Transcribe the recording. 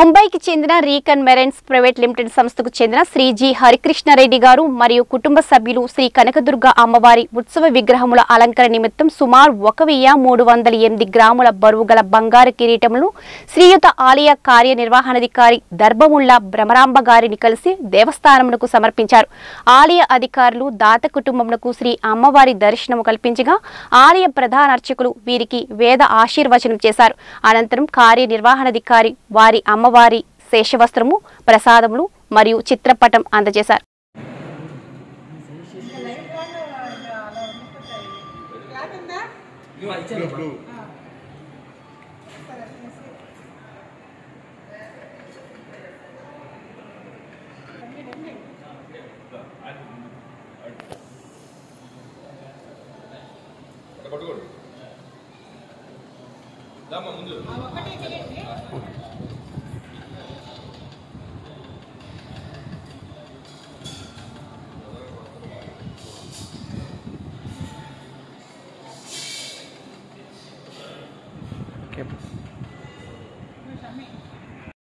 ముంబైకి చెందిన recon marines private limited సంస్థకు చెందిన శ్రీ జి హరికృష్ణారెడ్డి గారు మరియు కుటుంబ సభ్యులు శ్రీ కనకదుర్గ అమ్మవారి ఉత్సవ విగ్రహముల అలంకరణ నిమిత్తం సుమారు ఒక వెయ్యి మూడు వందల ఎనిమిది గ్రాముల బరువు గల బంగారు కిరీటములను శ్రీయుత ఆలయ కార్యనిర్వహణాధికారి దర్భముల్లా భ్రమరాంబ గారిని కలిసి దేవస్థానమునకు సమర్పించారు ఆలయ అధికారులు దాత కుటుంబమునకు శ్రీ అమ్మవారి దర్శనము కల్పించగా ఆలయ ప్రధాన అర్చకులు వీరికి వేద ఆశీర్వచనం చేశారు అనంతరం కార్యనిర్వహణాధికారి వారి అమ్మవారి శేషవస్త్రము ప్రసాదములు మరియు చిత్రపటం అందజేశారు పట్టుకోడు దామా ముందు ఓకే